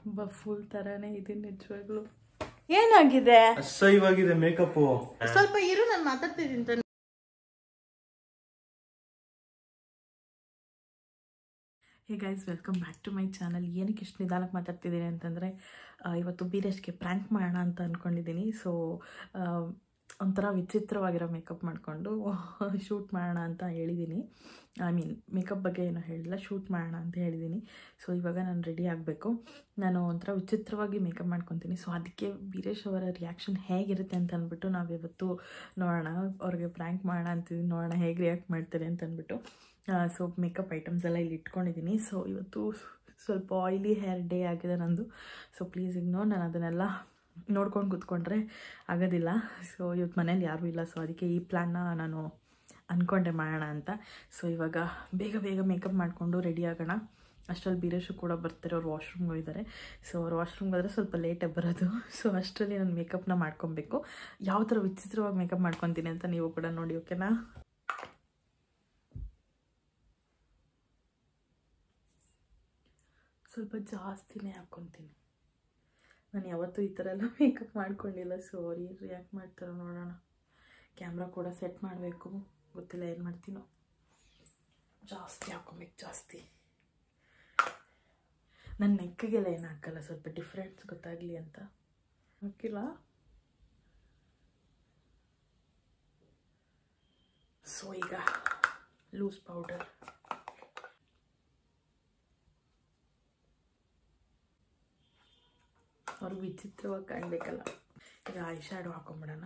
ಬಫೂಲ್ ಥರನೇ ಇದೆ ನಿಜವಾಗ್ಲು ಏನಾಗಿದೆ ಅಸಹ್ಯವಾಗಿದೆ ಮೇಕಪ್ ಸ್ವಲ್ಪ ಇರು ನಾನು ಮಾತಾಡ್ತಿದ್ದೀನಿ ತಾನೆ. Hey guys welcome back to my channel ಏನಕ್ಕೆ ಇಷ್ಟು ನಿಧಾನಕ್ಕೆ ಮಾತಾಡ್ತಿದ್ದೀನಿ ಅಂತಂದರೆ ಇವತ್ತು ಬೀರೇಶ್ಗೆ ಪ್ರ್ಯಾಂಕ್ ಮಾಡೋಣ ಅಂತ ಅಂದ್ಕೊಂಡಿದ್ದೀನಿ ಸೊ ಒಂಥರ ವಿಚಿತ್ರವಾಗಿರೋ ಮೇಕಪ್ ಮಾಡಿಕೊಂಡು ಶೂಟ್ ಮಾಡೋಣ ಅಂತ ಹೇಳಿದ್ದೀನಿ ಐ ಮೀನ್ ಮೇಕಪ್ ಬಗ್ಗೆ ಏನೋ ಹೇಳಿಲ್ಲ ಶೂಟ್ ಮಾಡೋಣ ಅಂತ ಹೇಳಿದ್ದೀನಿ ಸೊ ಇವಾಗ ನಾನು ರೆಡಿ ಆಗಬೇಕು ನಾನು ಒಂಥರ ವಿಚಿತ್ರವಾಗಿ ಮೇಕಪ್ ಮಾಡ್ಕೊತೀನಿ ಸೊ ಅದಕ್ಕೆ ವೀರೇಶ್ ಅವರ ರಿಯಾಕ್ಷನ್ ಹೇಗಿರುತ್ತೆ ಅಂತ ಅಂದ್ಬಿಟ್ಟು ನಾವು ಇವತ್ತು ನೋಡೋಣ ಅವ್ರಿಗೆ ಪ್ರ್ಯಾಂಕ್ ಮಾಡೋಣ ಅಂತಿದ್ದೀನಿ ನೋಡೋಣ ಹೇಗೆ ರಿಯಾಕ್ಟ್ ಮಾಡ್ತಾರೆ ಅಂತ ಅಂದ್ಬಿಟ್ಟು ಸೊ ಮೇಕಪ್ ಐಟಮ್ಸ್ ಎಲ್ಲ ಇಲ್ಲಿ ಇಟ್ಕೊಂಡಿದ್ದೀನಿ ಸೊ ಇವತ್ತು ಸ್ವಲ್ಪ ಆಯಿಲಿ ಹೇರ್ ಡೇ ಆಗಿದೆ ನಂದು ಸೊ ಪ್ಲೀಸ್ ಇಗ್ನೋರ್ ನಾನು ಅದನ್ನೆಲ್ಲ ನೋಡ್ಕೊಂಡು ಕೂತ್ಕೊಂಡ್ರೆ ಆಗೋದಿಲ್ಲ ಸೊ ಇವತ್ತು ಮನೇಲಿ ಯಾರೂ ಇಲ್ಲ ಸೊ ಅದಕ್ಕೆ ಈ ಪ್ಲ್ಯಾನ್ನ ನಾನು ಅಂದ್ಕೊಂಡೆ ಮಾಡೋಣ ಅಂತ ಸೊ ಇವಾಗ ಬೇಗ ಬೇಗ ಮೇಕಪ್ ಮಾಡಿಕೊಂಡು ರೆಡಿ ಆಗೋಣ ಅಷ್ಟರಲ್ಲಿ ಬೀರೇಶು ಕೂಡ ಬರ್ತಾರೆ ಅವ್ರು ವಾಶ್ರೂಮ್ಗೆ ಹೋಗಿದ್ದಾರೆ ಸೊ ಅವ್ರು ವಾಶ್ರೂಮ್ಗೆ ಹೋದರೆ ಸ್ವಲ್ಪ ಲೇಟಾಗಿ ಬರೋದು ಸೊ ಅಷ್ಟರಲ್ಲಿ ನಾನು ಮೇಕಪ್ನ ಮಾಡ್ಕೊಬೇಕು ಯಾವ ಥರ ವಿಚಿತ್ರವಾಗಿ ಮೇಕಪ್ ಮಾಡ್ಕೊತೀನಿ ಅಂತ ನೀವು ಕೂಡ ನೋಡಿ ಓಕೆನಾ ಸ್ವಲ್ಪ ಜಾಸ್ತಿನೇ ಹಾಕ್ಕೊತೀನಿ ನಾನು ಯಾವತ್ತೂ ಈ ಥರ ಎಲ್ಲ ಮೇಕಪ್ ಮಾಡ್ಕೊಂಡಿಲ್ಲ ಸೊ ಅವ್ರು ಏನು ರಿಯಾಕ್ಟ್ ಮಾಡ್ತಾರೋ ನೋಡೋಣ ಕ್ಯಾಮ್ರಾ ಕೂಡ ಸೆಟ್ ಮಾಡಬೇಕು ಗೊತ್ತಿಲ್ಲ ಏನು ಮಾಡ್ತೀನೋ ಜಾಸ್ತಿ ಹಾಕ್ಕೊಬೇಕು ಜಾಸ್ತಿ ನನ್ನ ನೆಕ್ಕಿಗೆಲ್ಲ ಏನು ಹಾಕಲ್ಲ ಸ್ವಲ್ಪ ಡಿಫ್ರೆನ್ಸ್ ಗೊತ್ತಾಗಲಿ ಅಂತ ಹಾಕಿಲ್ಲ ಸೊ ಈಗ ಲೂಸ್ ಪೌಡರ್ ಅವ್ರು ವಿಚಿತ್ರವಾಗಿ ಕಾಣಬೇಕಲ್ಲ ಈಗ ಐ ಶ್ಯಾಡೋ ಹಾಕೊಂಬಿಡೋಣ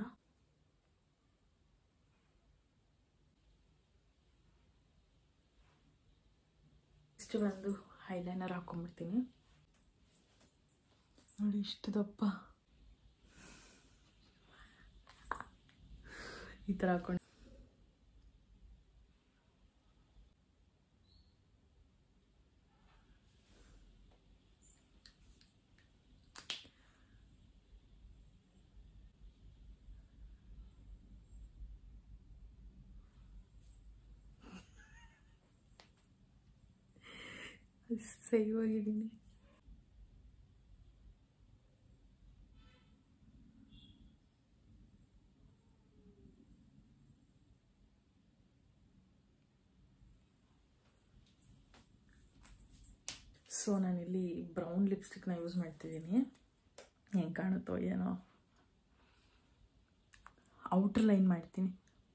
ಇಷ್ಟು ಬಂದು ಐಲೈನರ್ ಹಾಕೊಂಡ್ಬಿಡ್ತೀನಿ ನೋಡಿ ಇಷ್ಟು ದಪ್ಪ ಈ ಥರ ಹಾಕೊಂಡು ಸೇವ್ ಆಗಿದ್ದೀನಿ ಸೊ ನಾನಿಲ್ಲಿ ಬ್ರೌನ್ ಲಿಪ್ಸ್ಟಿಕ್ನ ಯೂಸ್ ಮಾಡ್ತಿದ್ದೀನಿ ಹೆಂಗೆ ಕಾಣುತ್ತೋ ಏನೋ ಔಟರ್ ಲೈನ್ ಮಾಡ್ತೀನಿ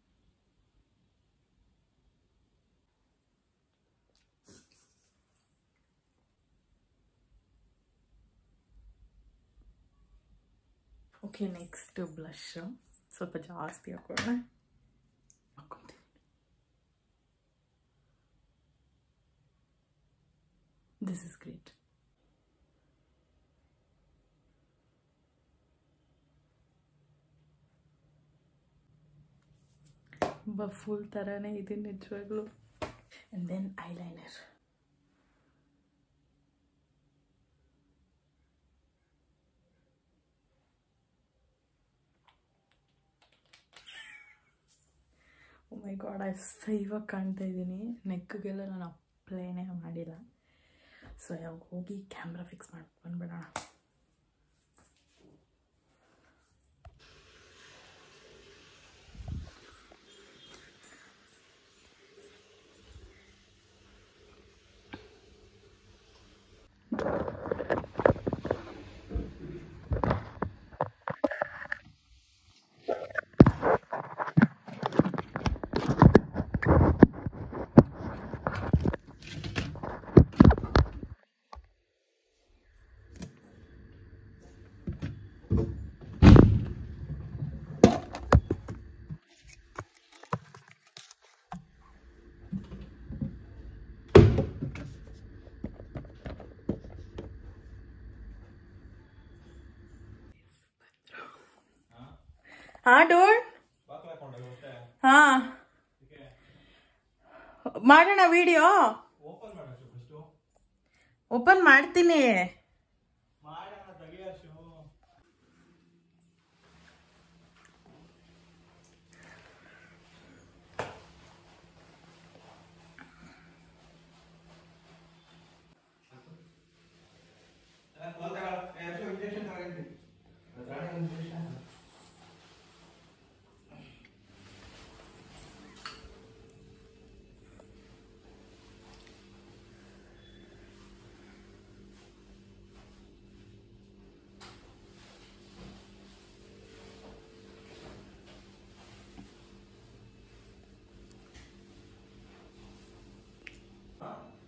ಓಕೆ ನೆಕ್ಸ್ಟ್ ಬ್ಲಷ್ ಸ್ವಲ್ಪ ಜಾಸ್ತಿ ಹಾಕೋಣ ಹಾಕ್ಕೊಂತೀನಿ ದಿಸ್ ಇಸ್ ಗ್ರೇಟ್ ಬಫೂಲ್ ಥರನೇ ಇದೆ ನಿಜವಾಗ್ಲೂ and then eyeliner oh my god ಅಸಹ್ಯವಾಗಿ ಕಾಣ್ತಾ ಇದ್ದೀನಿ ನೆಕ್ಗೆಲ್ಲ ನಾನು ಅಪ್ಲೈನೇ ಮಾಡಿಲ್ಲ ಸೊ ಯಾವಾಗ ಹೋಗಿ ಕ್ಯಾಮ್ರಾ ಫಿಕ್ಸ್ ಮಾಡಿ ಬಂದ್ಬಿಡೋಣ ಹಾ ಡೋಳ್ ಹಾ ಮಾಡೋಣ ವಿಡಿಯೋ ಓಪನ್ ಮಾಡ್ತೀನಿ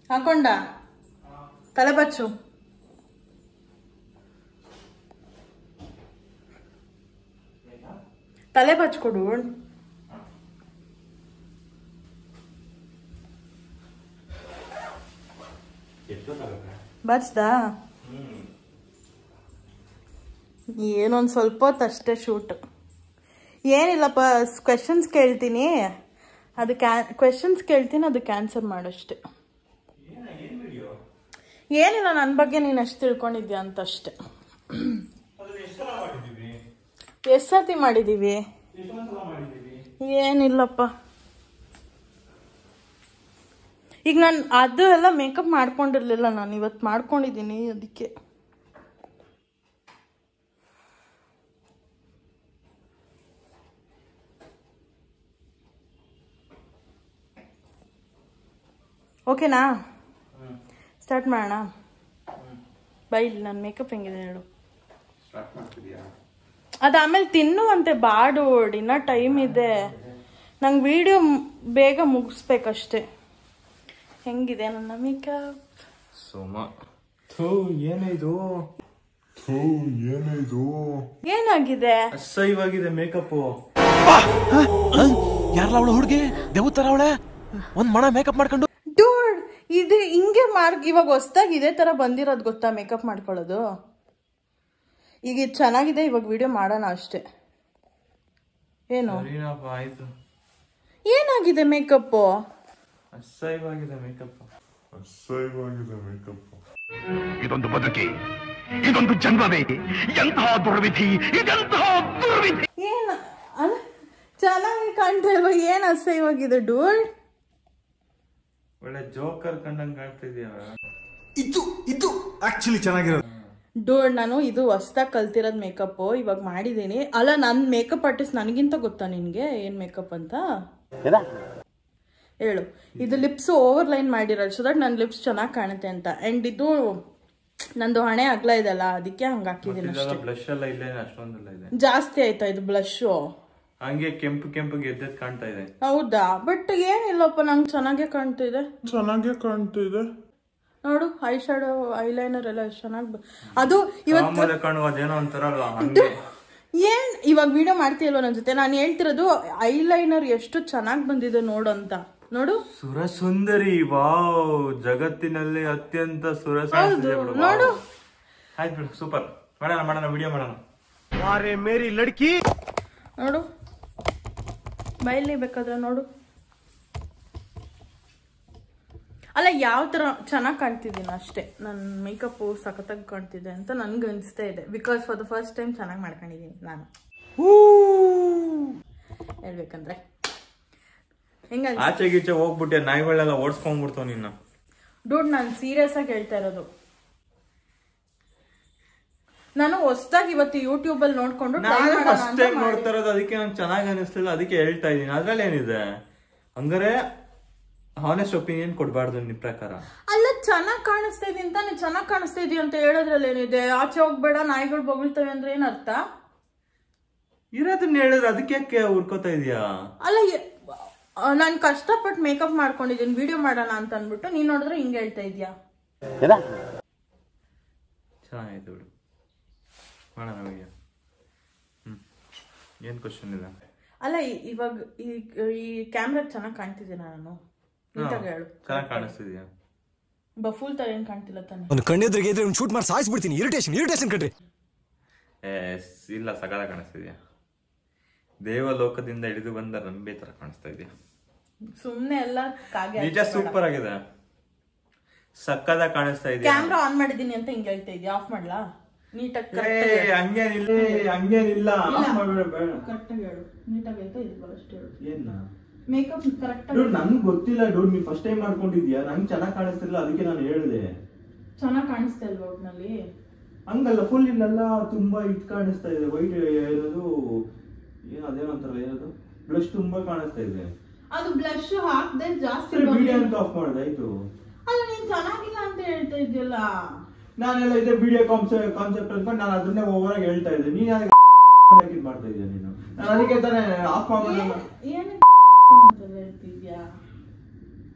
ಹಾಕೊಂಡ ತಲೆ ಬಚ್ಚು ತಲೆ ಬಚ್ಕೊಡು ಬಚ್ದಾ ಏನೊಂದು ಸ್ವಲ್ಪ ಹೊತ್ತು ಅಷ್ಟೇ ಶೂಟ್ ಏನಿಲ್ಲಪ್ಪ ಕ್ವೆಶನ್ಸ್ ಕೇಳ್ತೀನಿ ಅದು ಕ್ಯಾ ಕ್ವೆಶನ್ಸ್ ಕೇಳ್ತೀನಿ ಅದಕ್ಕೆ ಆನ್ಸರ್ ಮಾಡಷ್ಟೆ ಏನಿಲ್ಲ ನನ್ನ ಬಗ್ಗೆ ನೀನು ಅಷ್ಟು ತಿಳ್ಕೊಂಡಿದ್ಯಾ ಅಂತ ಅಷ್ಟೆ ಎಷ್ಟು ಸರ್ತಿ ಮಾಡಿದ್ದೀವಿ ಏನಿಲ್ಲಪ್ಪ ಈಗ ನಾನು ಅದು ಎಲ್ಲ ಮೇಕಪ್ ಮಾಡ್ಕೊಂಡಿರ್ಲಿಲ್ಲ ನಾನು ಇವತ್ತು ಮಾಡ್ಕೊಂಡಿದ್ದೀನಿ ಅದಕ್ಕೆ ಓಕೆನಾ ಸ್ಟಾರ್ಟ್ ಮಾಡೋಣ ಬೈ ಇಲ್ಲಿ ನನ್ನ ಮೇಕಪ್ ಹೆಂಗಿದೆ ಹೇಳು ಸ್ಟಾರ್ಟ್ ಮಾಡ್ತಿದ್ಯಾ ಅದು ಆಮೇಲೆ ತಿನ್ನುವಂತೆ ಬಾಡು ಇನ್ನ ಟೈಮ್ ಇದೆ ನಂಗೆ ವಿಡಿಯೋ ಬೇಗ ಮುಗಿಸ್ಬೇಕಷ್ಟೆ ಹೆಂಗಿದೆ ನನ್ನ ಮೇಕಪ್ ಸೋಮ ಥೂ ಏನಿದು ಥೂ ಏನಿದು ಏನಾಗಿದೆ ಅಸಹ್ಯವಾಗಿದೆ ಮೇಕಪ್ ಯಾರಲ್ಲ ಅವಳು ಹುಡುಗಿ ದೇವತರ ಅವಳೆ ಒಂದ್ ಮಣ ಮೇಕಪ್ ಮಾಡ್ಕೊಂಡು ಡೂಡ್ ಇದು ಹಿಂಗೆ ಮಾರ್ ಇವಾಗ ಹೊಸ್ದಾಗಿ ಇದೇ ತರ ಬಂದಿರೋದು ಗೊತ್ತಾ ಮೇಕಪ್ ಮಾಡ್ಕೊಳ್ಳೋದು ಈಗ ಇದು ಚೆನ್ನಾಗಿದೆ ಇವಾಗ ವಿಡಿಯೋ ಮಾಡೋಣ ಅಷ್ಟೇ ಏನು ಸರಿನಪ್ಪ ಆಯ್ತು ಏನಾಗಿದೆ ಮೇಕಪ್ಪು ಅಸಹ್ಯವಾಗಿದೆ ಮೇಕಪ್ ಅಸಹ್ಯವಾಗಿದೆ ಮೇಕಪ್ ಇದೊಂದು ಬದುಕಿ ಇದೊಂದು ಜನ್ಮವೇ ಎಂತಹ ದುರ್ವಿಧಿ ಇದೆಂತಹ ದುರ್ವಿಧಿ ಏನು ಅಲ್ಲ ಚೆನ್ನಾಗಿ ಕಾಣ್ತಾ ಇಲ್ವಾ ಏನು ಅಸಹ್ಯವಾಗಿದೆ ಡೂಡ್ ಒಳ್ಳೆ ಜೋಕರ್ ಕಂಡಂಗ್ ಕಾಣ್ತಿದ್ಯಾ ಇದು ಇದು ಆಕ್ಚುಲಿ ಚೆನ್ನಾಗಿರೋದು ಡೂಡ್ ನಾನು ಇದು ಹೊಸ್ದಾಗಿ ಕಲ್ತಿರೋದು ಮೇಕಪ್ಪು ಇವಾಗ ಮಾಡಿದ್ದೀನಿ ಅಲ್ಲ ನನ್ನ ಮೇಕಪ್ ಆರ್ಟಿಸ್ಟ್ ನನಗಿಂತ ಗೊತ್ತಾ ನಿನಗೆ ಏನು ಮೇಕಪ್ ಅಂತ ಹೇಳು ಇದು ಲಿಪ್ಸ್ ಓವರ್ ಲೈನ್ ಮಾಡಿರೋದು ಸೊ ದಟ್ ನನ್ನ ಲಿಪ್ಸ್ ಚೆನ್ನಾಗಿ ಕಾಣುತ್ತೆ ಅಂತ ಆ್ಯಂಡ್ ಇದು ನಂದು ಹಣೆ ಅಗ್ಲ ಇದೆಲ್ಲ ಅದಕ್ಕೆ ಹಂಗೆ ಹಾಕಿದ್ದೀನಿ ಅಷ್ಟೇ ಬ್ಲಶ್ ಎಲ್ಲ ಇಲ್ಲೇ ಅಷ್ಟೊಂದೆಲ್ಲ ಇದೆ ಜಾಸ್ತಿ ಆಯ್ತಾ ಇದು ಬ್ಲಶ್ಶು ಹಂಗೆ ಕೆಂಪು ಕೆಂಪು ಎದ್ದೆದ್ ಕಾಣ್ತಾ ಇದೆ ಹೌದಾ ಬಟ್ ಏನಿಲ್ಲಪ್ಪ ನಂಗೆ ಚೆನ್ನಾಗೇ ಕಾಣ್ತಿದೆ ಚೆನ್ನಾಗೇ ಕಾಣ್ತಿದೆ ನೋಡು ಐ ಶಾಡೋ ಐಲೈನರ್ ಎಲ್ಲ ಎಷ್ಟು ಚೆನ್ನಾಗಿ ಅದು ಇವತ್ತು ಆಮೇಲೆ ಕಾಣುವ ಅದೇನೋ ಅಂತಾರಲ್ಲ ಹಂಗೆ ಏನ್ ಇವಾಗ ವಿಡಿಯೋ ಮಾಡ್ತೀಯಲ್ವ ನನ್ನ ಜೊತೆ ನಾನು ಹೇಳ್ತಿರೋದು ಐಲೈನರ್ ಎಷ್ಟು ಚೆನ್ನಾಗಿ ಬಂದಿದೆ ನೋಡು ಅಂತ ನೋಡು ಸುರಸುಂದರಿ ವಾವ್ ಜಗತ್ತಿನಲ್ಲಿ ಅತ್ಯಂತ ಸುರ ನೋಡು. ಆಯ್ತು ಬಿಡು ಸೂಪರ್ ಮಾಡೋಣ ಮಾಡೋಣ ವಿಡಿಯೋ ಮಾಡೋಣ ನೋಡು ಬೈಲಿ ಬೇಕಾದ್ರೆ ನೋಡು ಅಲ್ಲ ಯಾವ ಥರ ಚೆನ್ನಾಗಿ ಕಾಣ್ತಿದ್ದೀನಿ ಅಷ್ಟೇ ನನ್ನ ಮೇಕಪ್ಪು ಸಖತ್ತಾಗಿ ಕಾಣ್ತಿದೆ ಅಂತ ನನ್ಗೆ ಅನಿಸ್ತಾ ಇದೆ because for the first time ಚೆನ್ನಾಗಿ ಮಾಡ್ಕೊಂಡಿದ್ದೀನಿ ನಾನು ಹೇಳ್ಬೇಕಂದ್ರೆ ಹೆಂಗ ಆಚೆ ಗೀಚೆ ಹೋಗ್ಬಿಟ್ಟೆ ನಾಯಿಗಳೆಲ್ಲ ಓಡಿಸ್ಕೊಂಡ್ಬಿಡ್ತಾವ ನಿನ್ನ ಡೂಡ್ ನಾನು ಸೀರಿಯಸ್ ಆಗಿ ಹೇಳ್ತಾ ಇರೋದು ನಾನು ಹೊಸ್ದಾಗಿ ಇವತ್ತು ಯೂಟ್ಯೂಬ್ ಅಲ್ಲಿ ನೋಡ್ಕೊಂಡು try ನಾನು ಮಾಡೋಣ ಫಸ್ಟ್ ಅಂತ ಟೈಮ್ ಮಾಡಿದೆ. ನೋಡ್ತಾ ಇರೋದು ಅದಕ್ಕೆ ನಂಗೆ ಚೆನ್ನಾಗಿ ಅನಿಸ್ಲಿಲ್ಲ ಅದಕ್ಕೆ ಹೇಳ್ತಾ ಇದ್ದೀನಿ ಅದ್ರಲ್ಲಿ ಏನಿದೆ ಹಂಗಾರೆ ಹಾನೆಸ್ಟ್ ಒಪಿನಿಯನ್ ಕೊಡಬಾರ್ದು ನಿಮ್ ಪ್ರಕಾರ ಅಲ್ಲ ಚೆನ್ನಾಗ್ ಕಾಣಿಸ್ತಾ ಇದೀನಿ ತಾನೆ ಚೆನ್ನಾಗ್ ಕಾಣಿಸ್ತಾ ಇದೀಯ ಅಂತ ಹೇಳೋದ್ರಲ್ಲಿ ಏನಿದೆ ಆಚೆ ಹೋಗ್ಬೇಡ ನಾಯಿಗಳು ಬೊಗಳ್ತವೆ ಅಂದ್ರೆ ಏನ್ ಅರ್ಥ ಇರೋದನ್ನ ಹೇಳಿದ್ರೆ ಅದಕ್ಕೆ ಯಾಕೆ ಹುಡ್ಕೋತಾ ಇದೀಯಾ ಅಲ್ಲ ನಾನು ಕಷ್ಟಪಟ್ಟು ಮೇಕಪ್ ಮಾಡ್ಕೊಂಡಿದ್ದೀನಿ ವಿಡಿಯೋ ಮಾಡೋಣ ಅಂತ ಅಂದ್ಬಿಟ್ಟು ನೀನ್ ನೋಡಿದ್ರೆ ಹಿಂಗೆ ಹೇಳ್ತಾ ಇದೀಯಾ ಚೆನ್ನಾಗೈತೆ ಬಿಡು ಮಾಡೋಣ ವಿಡಿಯೋ ಹ್ಮ್ ಏನ್ ಕ್ವಶನ್ ಇದೆ ಅಲ್ಲ ಇ- ಇವಾಗ ಈ ಈ ಕ್ಯಾಮ್ರಾ ಚೆನ್ನಾಗಿ ಕಾಣ್ತಿದ್ದೀನ ನಾನು ನೀಟಾಗಿ ಹೇಳು ಚೆನ್ನಾಗಿ ಕಾಣಿಸ್ತಿದ್ಯಾ ಬಫೂಲ್ ತರ ಏನ್ ಕಾಣ್ತಿಲ್ಲ ತಾನೆ ಒಂದು ಕಣ್ಣೆದ್ರಿಗೆ ಇದ್ರೆ ಒಂದು ಶೂಟ್ ಮಾಡಿ ಸಾಯಿಸ್ಬಿಡ್ತೀನಿ ಇರಿಟೇಷನ್ ಇರಿಟೇಷನ್ ಕಣ್ರಿ ಏ ಸ್- ಇಲ್ಲ ಸಕಾಲ ಕಾಣಿಸ್ತಿದ್ಯಾ ದೇವಲೋಕದಿಂದ ಹಿಡಿದು ಬಂದ ರಂಬೆ ತರ ಕಾಣಿಸ್ತಾ ಇದೆಯಾ ಸುಮ್ನೆ ಎಲ್ಲ ಕಾಗೆ ನಿಜ ಸೂಪರ್ ಆಗಿದೆ ಸಕ್ಕದಾಗ ಕಾಣಿಸ್ತಾ ಇದೆಯಾ ಕ್ಯಾಮ್ರಾ ಆನ್ ಮಾಡಿದೀನಿ ಅಂತ ಹಿಂಗೆ ಹೇಳ್ತಾ ಇದೀಯ ಆಫ್ ಮಾಡ್ಲಾ ನೀಟಾಗಿ ಏ, ಹಂಗೇನಿಲ್ಲ ಏ, ಹಂಗೇನಿಲ್ಲ ಆಫ್ ಮಾಡ್ಬೇಡ, ಬೇಡ. ಕರೆಕ್ಟಾಗಿ ಹೇಳು ನೀಟಾಗಿ ಹೇಳ್ತಾ ಇದು ಅಷ್ಟೇ ಹೇಳು ಏನ್ನ ಮೇಕಪ್ ಕರೆಕ್ಟಾಗಿ ಡೂಡ್ ನನ್ಗೆ ಗೊತ್ತಿಲ್ಲ ಡೂಡ್ ನೀ ಫಸ್ಟ್ ಟೈಮ್ ಮಾಡ್ಕೊಂಡಿದ್ಯಾ ನಂಗೆ ಚೆನ್ನಾಗಿ ಕಾಣಿಸ್ತಿಲ್ಲ ಅದಕ್ಕೆ ನಾನು ಹೇಳಿದೆ ಚೆನ್ನಾಗಿ ಕಾಣಿಸ್ತಾ ಇಲ್ವಾ ಒಟ್ನಲ್ಲಿ ಹಂಗಲ್ಲ ಫುಲ್ ಇಲ್ಲೆಲ್ಲ ತುಂಬಾ ಇದ್ ಕಾಣಿಸ್ತಾ ಇದೆ ವೈಟ್ ಏನದು ಏನು ಅದೇನಂತಾರಲ್ಲ ಏನದು ಬ್ಲಶ್ ತುಂಬಾ ಕಾಣಿಸ್ತಾ ಇದೆ ಅದು ಬ್ಲಶ್ ಹಾಕ್ದೆ ಜಾಸ್ತಿ ವಿಡಿಯೋ ಅಂತ ಆಫ್ ಮಾಡ್ದೆ ಆಯ್ತು ಅಲ್ಲ ನೀನ್ ಚೆನ್ನಾಗಿಲ್ಲ ಅಂತ ಹೇಳ್ತಾ ಇದೆಯಲ್ಲ ನಾನೆಲ್ಲ ಇದೇ ವಿಡಿಯೋ ಕಾನ್ಸೆಪ್ಟ್ ಕಾನ್ಸೆಪ್ಟ್ ಅನ್ಕೊಂಡು ನಾನು ಅದನ್ನೇ ಓವರ್ ಆಗಿ ಹೇಳ್ತಾ ಇದ್ದೆ ನೀನ್ ಯಾಕೆ ಇದ್ ಮಾಡ್ತಾ ಇದೀಯ ನೀನು ನಾನು ಅದಕ್ಕೆ ತಾನೇ ಆಫ್ ಮಾಡೋಣ ಏನಕ್ಕೆ ಅಂತ ಹೇಳ್ತಿದ್ಯಾ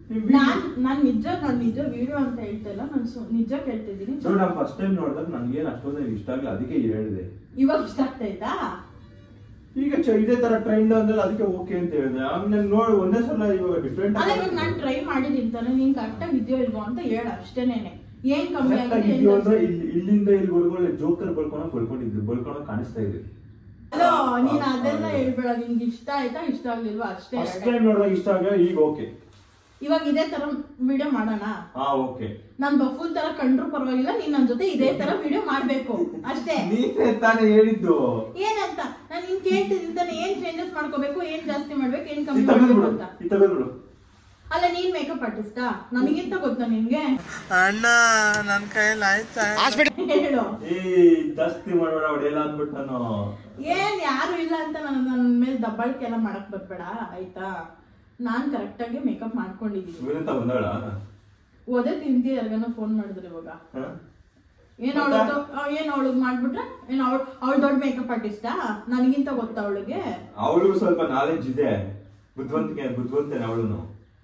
ನಾನ್ ನಾನ್ ನಿಜ ನಾನ್ ನಿಜ ವಿಡಿಯೋ ಅಂತ ಹೇಳ್ತಾ ಇಲ್ಲ ನಾನು ಸು- ನಿಜ ಕೇಳ್ತಿದ್ದೀನಿ ಸೊ ನಾ ಫಸ್ಟ್ ಟೈಮ್ ನೋಡಿದಾಗ ನನ್ಗೇನ್ ಅಷ್ಟೊಂದು ಇಷ್ಟ ಆಗಲ್ಲ ಅದಕ್ಕೆ ಹೇಳಿದೆ ಇವಾಗ ಇಷ್ಟ ಆಗ್ತೈತಾ ಈಗ ಚ- ಇದೇ ತರ ಟ್ರೆಂಡ್ ಅಂದ್ರೆ ಅದಕ್ಕೆ ಓಕೆ ಅಂತ ಹೇಳಿದೆ ಆಮೇಲೆ ನೋಡಿ ಒಂದೇ ಸಲ ಇವಾಗ ಡಿಫ್ರೆಂಟ್ ಅಲ್ಲ ಇವಾಗ ನಾನ್ ಟ್ರೈ ಮಾಡಿದೀನಿ ತಾನೆ ನೀನ್ ಕರೆಕ್ಟಾಗಿ ಇದೆಯೋ ಇಲ್ವೋ ಅಂತ ಹೇಳ ಅಷ್ಟೇನೇನೆ ಏನ್ ಕಮ್ಮಿ ಆಗಿದೆ ಏನ್ ಅಂದ್ರೆ ಜಾಸ್ತಿ- ಇಲ್ಲಿ ಇಲ್ಲಿಂದ ಇಲ್ಲಿವರೆಗೂ ಜೋಕರ್ ಬಳ್ಕೊಳಕ್ ಬಳ್ಕೊಂಡಿದ್ದು ಬಳ್ಕೊಳಕ್ ಕಾಣಿಸ್ತಾ ಇದೆ ಅಲೋ ನೀನ್ ಅದೆಲ್ಲ ಹೇಳ್ಬೇಡ ನಿನ್ಗೆ ಇಷ್ಟ ಆಯ್ತಾ ಇಷ್ಟ ಆಗ್ಲಿಲ್ವಾ ಅಷ್ಟೇ ಫಸ್ಟ್ ಹೇಳು. ಟೈಮ್ ನೋಡಿದಾಗ ಇಷ್ಟ ಆಗ ಈಗ ಓಕೆ ಇವಾಗ ಇದೇ ತರ ವಿಡಿಯೋ ಮಾಡೋಣ ಹಾ ಓಕೆ ನಾನ್ ಬಫೂಲ್ ತರ ಕಂಡ್ರು ಪರವಾಗಿಲ್ಲ ನೀನ್ ನನ್ ಜೊತೆ ಇದೇ ತರ ವಿಡಿಯೋ ಮಾಡ್ಬೇಕು ಅಷ್ಟೇ ನೀನೇ ತಾನೇ ಹೇಳಿದ್ದು ಏನಂತ ನಾನ್ ನಿನ್ ಕೇಳ್ತಿದ್ದೀನಿ ತಾನೆ ಏನ್ ಚೇಂಜಸ್ ಮಾಡ್ಕೋಬೇಕು ಏನ್ ಜಾಸ್ತಿ ಮಾಡ್ಬೇಕು ಏನ್ ಕಮ್ಮಿ ಇತ್ತ ಮಾಡ್ಬೇಕು ಬಿಡು ಅಂತ ಇತ್ತ ಬಿಡು ಅಲ್ಲ ನೀನ್ ಮೇಕಪ್ ಆರ್ಟಿಸ್ಟಾ ನನಗಿಂತ ಗೊತ್ತಾ ನಿನ್ಗೆ ಅಣ್ಣ ನನ್ ಕೈಯಲ್ಲಿ ಆಯ್ತಾ ಹೇಳು ಏ ಜಾಸ್ತಿ ಮಾಡಬೇಡ ಹೊಡೆಯಲ್ಲ ಅಂದ್ಬಿಟ್ಟು ನಾನು ಏನ್ ಯಾರು ಇಲ್ಲ ಅಂತ ನನ್ ನನ್ ಮೇಲೆ ದಬ್ಬಾಳಿಕೆ ಎಲ್ಲ ಮಾಡಕ್ ಬರ್ಬೇಡ ಆಯ್ತಾ ನಾನ್ ಕರೆಕ್ಟ್ ಆಗಿ ಮೇಕಪ್ ಮಾಡ್ಕೊಂಡಿದೀನಿ ಇವರಂತ ಬಂದಾಳ ಓದೇ ತಿಂತಿ ಯಾರಿಗಾನ ಫೋನ್ ಮಾಡಿದ್ರೆ ಇವಾಗ ಏನ್ ಅವಳದು ಏನ್ ಅವಳಗ್ ಮಾಡ್ಬಿಟ್ರೆ ಏನ್ ಅವಳು ಅವಳು ದೊಡ್ಡ ಮೇಕಪ್ ಆರ್ಟಿಸ್ಟಾ ನನಗಿಂತ ಗೊತ್ತಾ ಅವಳಿಗೆ ಅವಳಿಗೂ ಸ್ವಲ್ಪ ನಾಲೆಜ್ ಇದೆ ಬುದ್ಧಿವಂತಿಕೆ ಬುದ್ಧಿವಂತೇನೆ ಅವಳು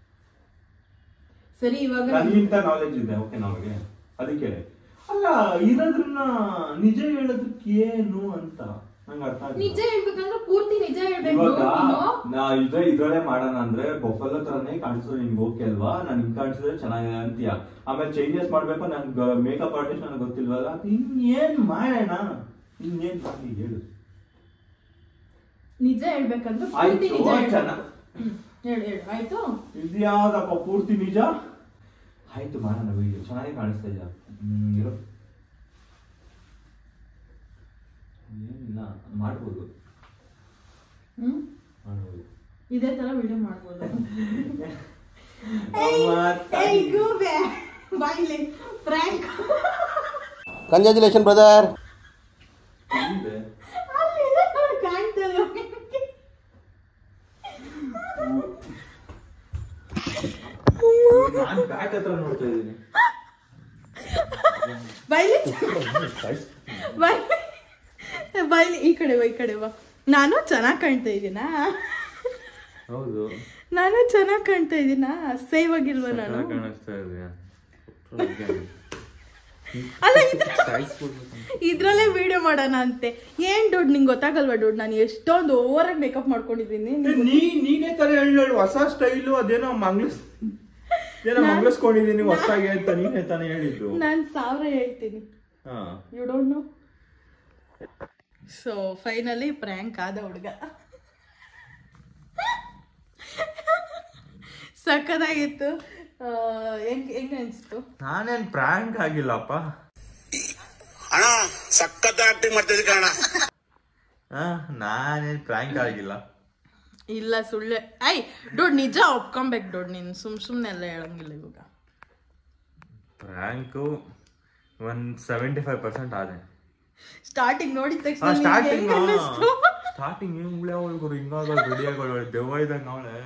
ಸರಿ ಇವಾಗ ನನಗಿಂತ ನಾಲೆಜ್ ಇದೆ ಓಕೆ ನಮಗೆ ಅದಕ್ಕೆ ಅಲ್ಲ ಇರೋದ್ರನ್ನ ನಿಜ ಹೇಳೋದಕ್ಕೆ ಏನು ಅಂತ ನಂಗೆ ಅರ್ಥ ಆಗಿಲ್ಲ. ನಿಜ ಹೇಳ್ಬೇಕಂದ್ರೆ ಪೂರ್ತಿ ನಿಜ ಹೇಳ್ಬೇಕು ಇವಾಗ ನೀನು ನಾ ಇದ್ರೆ ಇದ್ರಲ್ಲೇ ಮಾಡೋಣ ಅಂದ್ರೆ ಬೊಫಲ್ಲ ತರನೇ ಕಾಣಿಸೋದು ನಿನ್ಗೆ ಓಕೆ ಅಲ್ವಾ ನಾನು ಹಿಂಗ್ ಕಾಣಿಸಿದ್ರೆ ಚೆನ್ನಾಗಿದೆ ಅಂತೀಯ ಆಮೇಲೆ ಚೇಂಜಸ್ ಮಾಡ್ಬೇಕು ನನ್ಗೆ ಮೇಕಪ್ ಆರ್ಟಿಸ್ಟ್ ನನಗೆ ಗೊತ್ತಿಲ್ವಲ್ಲ ಇನ್ನೇನ್ ಮಾಡೋಣ ಇನ್ನೇನ್ ಮಾಡಿ ಹೇಳು ನಿಜ ಹೇಳ್ಬೇಕಂದ್ರೆ ಪೂರ್ತಿ ಆಯ್ತು, ನಿಜ ಹೇಳ್ಬೇಕು. ಚೆನ್ನಾ- ಹ್ಮ್, ಹೇಳು ಹೇಳು ಆಯ್ತು ಇದ್ಯಾವ್ದಪ್ಪ ಪೂರ್ತಿ ನಿಜ ಆಯ್ತು ಮಾಡೋಣ ವಿಡಿಯೋ ಚೆನ್ನಾಗಿ ಕಾಣಿಸ್ತಾ ಇದೆಯಾ ಹ್ಮ್ ಇರೋ ಏನಿಲ್ಲ ಮಾಡ್ಬೋದು ಹ್ಮ್ ಮಾಡ್ಬೋದು ಇದೇ ತರ ವಿಡಿಯೋ ಮಾಡ್ಬೋದು ಮತ್ತೆ ಏಯ್ ಗೂಬೆ ಬಾಯ್ಲಿ ಫ್ರ್ಯಾಂಕ್ ಕಂಗ್ರ್ಯಾಚುಲೇಷನ್ ಬ್ರದರ್ ಇದೆ. ಅಲ್ಲಿ ಇದೆ ನೋಡಿ ಕಾಣ್ತಲ್ಲ ನಿನ್ಗೆ. ನಾನ್ ಬ್ಯಾಟ್ ಹತ್ರ ನೋಡ್ತಾ ಇದ್ದೀನಿ ಬಾಯ್ಲಿ ಬಾಯ್ಲಿ ಬಾಯ್ಲಿ ಈ ಕಡೆ ಬಾ ಈ ಕಡೆ ಬಾ ನಾನು ಚೆನ್ನಾಗ್ ಕಾಣ್ತಾ ಇದೀನಾ ಹೌದು ನಾನು ಚೆನ್ನಾಗ್ ಕಾಣ್ತಾ ಇದೀನಾ ಅಸಹ್ಯವಾಗಿಲ್ವಾ ನಾನು ಕಾಣಿಸ್ತಾ ಇದೆಯಾ ಅಲ್ಲ ಇದ್ರ ಇದ್ರಲ್ಲೇ ವಿಡಿಯೋ ಮಾಡೋಣ ಅಂತೆ ಏನ್ ದುಡ್ಡು ನಿಂಗೆ ಗೊತ್ತಾಗಲ್ವಾ ದುಡ್ಡು ನಾನು ಎಷ್ಟೊಂದು ಓವರ್ ಆಗಿ ಮೇಕಪ್ ಮಾಡ್ಕೊಂಡಿದ್ದೀನಿ ನೀ ನೀನೇ ತರ ಹೇಳು ಹೊಸ ಸ್ಟೈಲು ಅದೇನೋ ಮಂಗ್ಲಸ್ ಏನೋ ಮಂಗ್ಲಸ್ಕೊಂಡಿದೀನಿ ಹೊಸದಾಗಿ ಅಂತ ನೀನೇ ತಾನೇ ಹೇಳಿದ್ದು ನಾನು ಸಾವಿರ ಹೇಳ್ತೀನಿ ಹಾ you don't know so finally prank ಆದ ಹುಡುಗ ಸಕ್ಕದಾಗಿತ್ತು ಆ, ಹೆಂಗ್ ಹೆಂಗ್ ಅನಿಸ್ತು ನಾನೇನ್ ಪ್ರ್ಯಾಂಕ್ ಆಗಿಲ್ಲಪ್ಪ ಅಣ್ಣ ಸಖತ್ ಆಕ್ಟಿಂಗ್ ಮಾಡ್ತಿದ್ದೆ ಕಣ ಆ, ನಾನೇನ್ ಪ್ರ್ಯಾಂಕ್ ಆಗಿಲ್ಲ ಇಲ್ಲ ಸುಳ್ಳೆ ಐ ಡೋಡ್ ನಿಜ ಒಪ್ಕೊಬೇಕು ಡೋಡ್ ನೀನು ಸುಮ್ ಸುಮ್ಮನೆ ಎಲ್ಲ ಹೇಳಂಗಿಲ್ಲ ಇವಾಗ ಪ್ರ್ಯಾಂಕು ಒಂದ್ ಸೆವೆಂಟಿ ಫೈವ್ ಪರ್ಸೆಂಟ್ ಆದೆ ಸ್ಟಾರ್ಟಿಂಗ್ ನೋಡಿದ ತಕ್ಷಣ ನಿಂಗೆ ಸ್ಟಾರ್ಟಿಂಗ್ ಹೆಂಗ್ ಅನ್ನಿಸ್ತು? ಸ್ಟಾರ್ಟಿಂಗ್ ಏನ್ ಉಳ್ಳೆ ಅವಳು ಹಿಂಗಾಗ ರೆಡಿ ಆಗೋಳು ದೆವ್ವ ಇದ್ದಂಗ ಅವಳೆ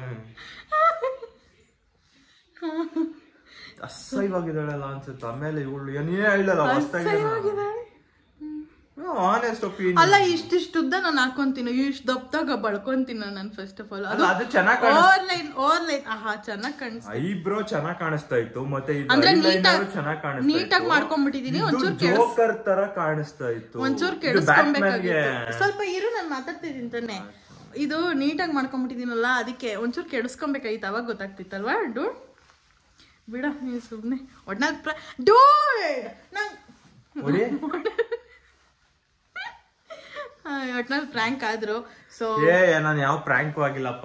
ಅಸಹ್ಯವಾಗಿದ್ದಾಳಲ್ಲ ಅನ್ಸುತ್ತೆ ಆಮೇಲೆ ಇವಳು ಏನೇ ಹೇಳಲ್ಲ ಅಸಹ್ಯವಾಗಿದ್ದಾಳೆ. ಆನೆಸ್ಟ್ ಒಪಿನಿಯನ್ ಅಲ್ಲ ಇಷ್ಟಿಷ್ಟು ಉದ್ದ ನಾನು ಹಾಕೊಂತೀನಿ ಇಷ್ಟು ದಪ್ಪದಾಗ ಬಳ್ಕೊಂತೀನಿ ನಾನು ಫಸ್ಟ್ ಆಫ್ ಆಲ್ ಅಲ್ಲ, ಅದು ಚೆನ್ನಾಗ್ ಕಾಣಿಸ್- ಓವರ್ ಲೈನ್ ಓವರ್ ಲೈನ್ ಆಹಾ ಚೆನ್ನಾಗ್ ಕಾಣಿಸ್ತು ಐಬ್ರೋ ಚೆನ್ನಾಗ್ ಕಾಣಿಸ್ತಾ ಇತ್ತು ಮತ್ತೆ ಇದು ಅಂದ್ರೆ eyeliner ನೀಟಾಗ್- ಚೆನ್ನಾಗ್ ಕಾಣಿಸ್ತಾ ನೀಟಾಗ್ ಮಾಡ್ಕೊಂಡ್ಬಿಟ್ಟಿದೀನಿ, ಒಂಚೂರ್ ಕೆಡ್ಸ್- ಜೋಕರ್ ತರ ಕಾಣಿಸ್ತಾ ಇತ್ತು ಒಂಚೂರು ಇದು ಕೆಡಿಸ್ಕೊಬೇಕಾಗಿತ್ತು Batman ಗೆ- ಸ್ವಲ್ಪ ಇರು ನಾನು ಮಾತಾಡ್ತಿದ್ದೀನಿ ತಾನೆ ಇದು ನೀಟಾಗಿ ಮಾಡ್ಕೊಂಬಿಟ್ಟಿದ್ದೀನಲ್ಲ ಅದಕ್ಕೆ ಒಂಚೂರು ಕೆಡಿಸ್ಕೊಬೇಕಾಗಿತ್ತು ಅವಾಗ ಗೊತ್ತಾಗ್ತಿತ್ತಲ್ವಾ ಡೂಡ್ ಬಿಡ ನೀನು ಸುಮ್ಮನೆ ಒಟ್ನಲ್ಲಿ ಪ್ರ ಡೂಡ್ ನಂಗೆ ಹೊಡಿ. ಒಟ್ನಲ್ಲಿ ಪ್ರ್ಯಾಂಕ್ ಆದ್ರು ಸೊ ಏ ನಾನು ಯಾವ ಪ್ರ್ಯಾಂಕ್ ಆಗಿಲ್ಲಪ್ಪ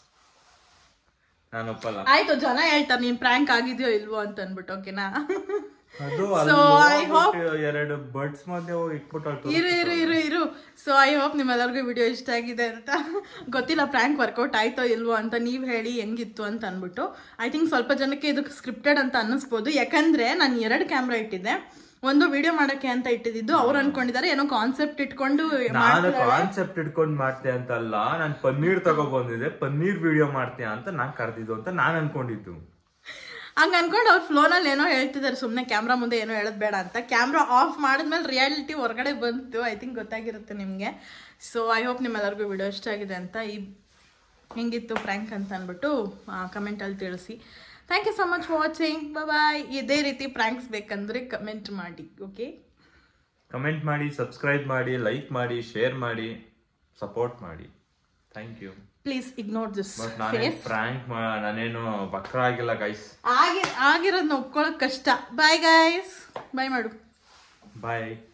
ನಾನು ಒಪ್ಪಲ್ಲ ಆಯ್ತು ಜನ ಹೇಳ್ತಾರೆ ನೀನ್ ಪ್ರ್ಯಾಂಕ್ ಆಗಿದ್ಯೋ ಇಲ್ವೋ ಅಂತ ಅನ್ಬಿಟ್ಟು ಓಕೆನಾ ಅದು So, I hope- ಅಲ್ಲಿ ಎರಡು ಬರ್ಡ್ಸ್ ಮಧ್ಯೆ ಹೋಗಿ ಇಟ್ಬಿಟ್ಟು ಇರು ಇರು ಇರು ಇರು ಸೊ ಐ ಹೋಪ್ ನಿಮ್ಮೆಲ್ಲರಿಗೂ ವಿಡಿಯೋ ಇಷ್ಟ ಆಗಿದೆ ಅಂತ ಗೊತ್ತಿಲ್ಲ ಪ್ರ್ಯಾಂಕ್ ವರ್ಕೌಟ್ ಆಯ್ತೋ ಇಲ್ವೋ ಅಂತ ನೀವು ಹೇಳಿ ಹೆಂಗಿತ್ತು ಅಂತ ಅಂದ್ಬಿಟ್ಟು ಐ ಥಿಂಕ್ ಸ್ವಲ್ಪ ಜನಕ್ಕೆ ಇದು ಸ್ಕ್ರಿಪ್ಟೆಡ್ ಅಂತ ಅನ್ನಿಸ್ಬೋದು ಯಾಕಂದ್ರೆ ನಾನು ಎರಡು ಕ್ಯಾಮ್ರಾ ಇಟ್ಟಿದ್ದೆ ಒಂದು ವಿಡಿಯೋ ಮಾಡೋಕ್ಕೆ ಅಂತ ಇಟ್ಟಿದ್ದು ಅವ್ರು ಅನ್ಕೊಂಡಿದ್ದಾರೆ ಏನೋ ಕಾನ್ಸೆಪ್ಟ್ ಇಟ್ಕೊಂಡು ನಾನು ಮಾಡ್ತಿದ್ದಾರೆ. ಕಾನ್ಸೆಪ್ಟ್ ಇಟ್ಕೊಂಡ್ ಮಾಡ್ತೆ ಅಂತಲ್ಲ ನಾನ್ ಪನ್ನೀರ್ ತಗೋ ಬಂದಿದ್ದೆ ಪನ್ನೀರ್ ವಿಡಿಯೋ ಮಾಡ್ತೀಯ ಅಂತ ನಾನ್ ಕರ್ದಿದ್ದು ಅಂತ ನಾನ್ ಅನ್ಕೊಂಡಿದ್ದು ಹಂಗ ಅನ್ಕೊಂಡು ಅವ್ರು ಫ್ಲೋನಲ್ಲಿ ಏನೋ ಹೇಳ್ತಿದ್ದಾರೆ ಸುಮ್ಮನೆ ಕ್ಯಾಮ್ರಾ ಮುಂದೆ ಏನೋ ಹೇಳೋದು ಬೇಡ ಅಂತ ಕ್ಯಾಮ್ರಾ ಆಫ್ ಮಾಡಿದ್ಮೇಲೆ ರಿಯಾಲಿಟಿ ಹೊರಗಡೆ ಬಂತು ಐ ಥಿಂಕ್ ಗೊತ್ತಾಗಿರುತ್ತೆ ನಿಮಗೆ ಸೊ ಐ ಹೋಪ್ ನಿಮ್ಮೆಲ್ಲರಿಗೂ ವಿಡಿಯೋ ಇಷ್ಟ ಆಗಿದೆ ಅಂತ ಈ ಹೆಂಗಿತ್ತು ಪ್ರ್ಯಾಂಕ್ ಅಂತ ಅಂದ್ಬಿಟ್ಟು ಕಮೆಂಟಲ್ಲಿ ತಿಳಿಸಿ thank you so much for watching bye ಇದೇ ರೀತಿ ಪ್ರ್ಯಾಂಕ್ಸ್ ಬೇಕಂದ್ರೆ ಕಮೆಂಟ್ ಮಾಡಿ ಓಕೆ ಕಮೆಂಟ್ ಮಾಡಿ ಸಬ್ಸ್ಕ್ರೈಬ್ ಮಾಡಿ ಲೈಕ್ ಮಾಡಿ ಶೇರ್ ಮಾಡಿ ಸಪೋರ್ಟ್ ಮಾಡಿ thank you please ignore this but ನಾನೇ ಫೇಸ್ ಫ್ರಾಂಕ್ ನಾನೇನು ವಕ್ರ ಆಗಿಲ್ಲ ಗೈಸ್ ಆಗಿ ಆಗಿರೋದನ್ನ ಒಪ್ಕೊಳ್ಳೋದು ಕಷ್ಟ ಬಾಯ್ ಗೈಸ್ ಬಾಯ್ ಮಾಡು ಬಾಯ್